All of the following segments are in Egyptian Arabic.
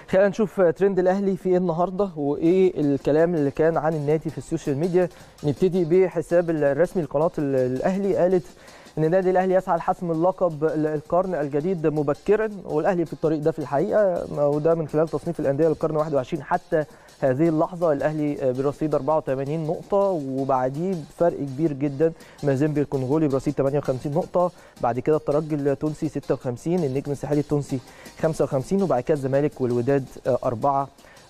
خلينا نشوف ترند الاهلي في ايه النهارده وايه الكلام اللي كان عن النادي في السوشيال ميديا نبتدي بحساب الرسمي لقناه الاهلي قالت ان النادي الاهلي يسعى لحسم اللقب القرن الجديد مبكرا والاهلي في الطريق ده في الحقيقه وده من خلال تصنيف الانديه للقرن 21 حتى هذه اللحظه الاهلي برصيد 84 نقطه وبعديه فرق كبير جدا مازيمبي الكونغولي برصيد 58 نقطه بعد كده الترجي التونسي 56 النجم الساحلي التونسي 55 وبعد كده الزمالك والوداد 4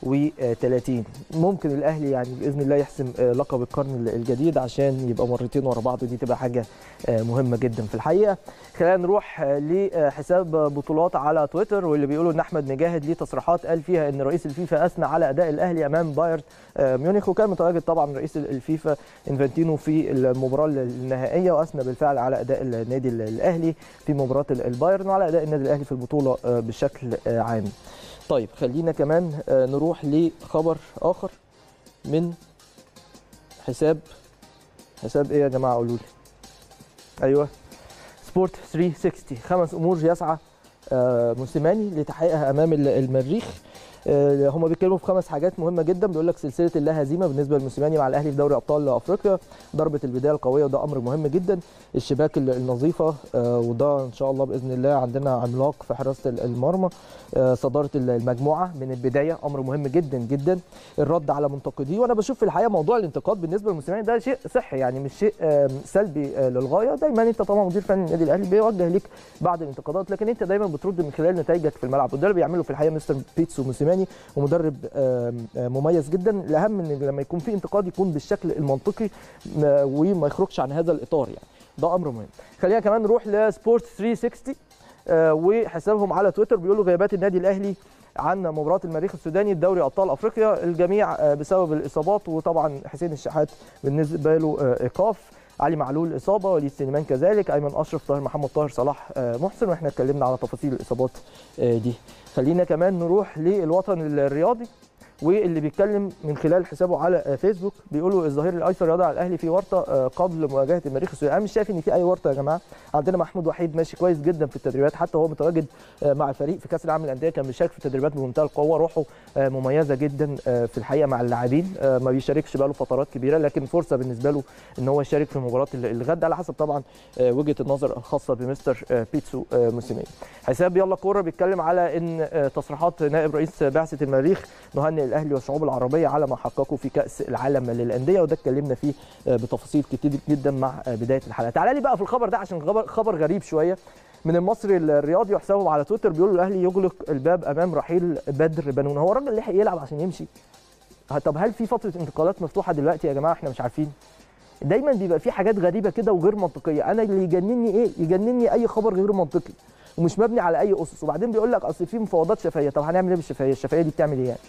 و30 ممكن الاهلي يعني باذن الله يحسم لقب القرن الجديد عشان يبقى مرتين ورا بعض ودي تبقى حاجه مهمه جدا في الحقيقه خلينا نروح لحساب بطولات على تويتر واللي بيقولوا ان احمد مجاهد ليه تصريحات قال فيها ان رئيس الفيفا اثنى على اداء الاهلي امام بايرن ميونخ وكان متواجد طبعا رئيس الفيفا انفانتينو في المباراه النهائيه واثنى بالفعل على اداء النادي الاهلي في مباراه البايرن وعلى اداء النادي الاهلي في البطوله بشكل عام طيب خلينا كمان نروح لخبر اخر من حساب حساب ايه يا جماعه قولوا لي ايوه سبورت 360 خمس امور يسعى موسيماني لتحقيقها امام المريخ هم بيتكلموا في خمس حاجات مهمه جدا بيقول لك سلسله اللا هزيمه بالنسبه للموسيماني مع الاهلي في دوري ابطال افريقيا ضربه البدايه القويه وده امر مهم جدا الشباك النظيفه وده ان شاء الله باذن الله عندنا عملاق في حراسه المرمى صداره المجموعه من البدايه امر مهم جدا جدا الرد على منتقديه وانا بشوف في الحقيقه موضوع الانتقاد بالنسبه للموسيماني ده شيء صحي يعني مش شيء سلبي للغايه دايما انت طبعا مدير فني النادي الاهلي بيوجه ليك بعض الانتقادات لكن انت دايما بترد من خلال نتائجك في الملعب وده اللي بيعمله في الحقيقه مستر بيتسو موسيماني ومدرب مميز جدا الاهم ان لما يكون في انتقاد يكون بالشكل المنطقي وما يخرجش عن هذا الاطار يعني ده امر مهم خلينا كمان نروح لسبورت 360 وحسابهم على تويتر بيقولوا غيابات النادي الاهلي عن مباراه المريخ السوداني الدوري ابطال افريقيا الجميع بسبب الاصابات وطبعا حسين الشحات بالنسبه له ايقاف علي معلول اصابه وليد سليمان كذلك ايمن اشرف طاهر محمد طاهر صلاح محسن واحنا اتكلمنا على تفاصيل الاصابات دي خلينا كمان نروح للوطن الرياضي واللي بيتكلم من خلال حسابه على فيسبوك بيقولوا الظهير الايسر يضع الاهلي في ورطه قبل مواجهه المريخ السوري انا مش شايف ان في اي ورطه يا جماعه عندنا محمود وحيد ماشي كويس جدا في التدريبات حتى هو متواجد مع الفريق في كاس العالم للانديه كان بيشارك في التدريبات بمنتهى القوه روحه مميزه جدا في الحقيقه مع اللاعبين ما بيشاركش بقاله فترات كبيره لكن فرصه بالنسبه له ان هو يشارك في مباراه الغد على حسب طبعا وجهه النظر الخاصه بمستر بيتسو موسيماني حساب يلا كوره بيتكلم على ان تصريحات نائب رئيس بعثه المريخ نهنئ الاهلي والشعوب العربيه العربيه على ما حققه في كاس العالم للانديه وده اتكلمنا فيه بتفاصيل كتير جدا مع بدايه الحلقه تعالى لي بقى في الخبر ده عشان خبر, خبر غريب شويه من المصري الرياضي وحسابهم على تويتر بيقولوا الاهلي يغلق الباب امام رحيل بدر بنون هو الراجل لحق يلعب عشان يمشي طب هل في فتره انتقالات مفتوحه دلوقتي يا جماعه احنا مش عارفين دايما بيبقى في حاجات غريبه كده وغير منطقيه انا اللي يجنني ايه يجنني اي خبر غير منطقي ومش مبني على اي اسس وبعدين بيقول لك اصل في مفاوضات شفهيه طب هنعمل ايه بالشفهيه الشفهيه دي بتعمل ايه يعني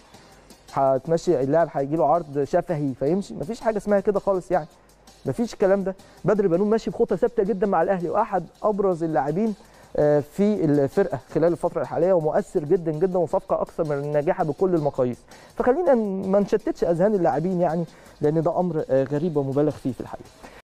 هتمشي اللاعب هيجي له عرض شفهي فيمشي مفيش حاجه اسمها كده خالص يعني مفيش الكلام ده بدر بنون ماشي بخطه ثابته جدا مع الاهلي واحد ابرز اللاعبين في الفرقه خلال الفتره الحاليه ومؤثر جدا جدا وصفقه اكثر من ناجحه بكل المقاييس فخلينا ما نشتتش اذهان اللاعبين يعني لان ده امر غريب ومبالغ فيه في الحقيقه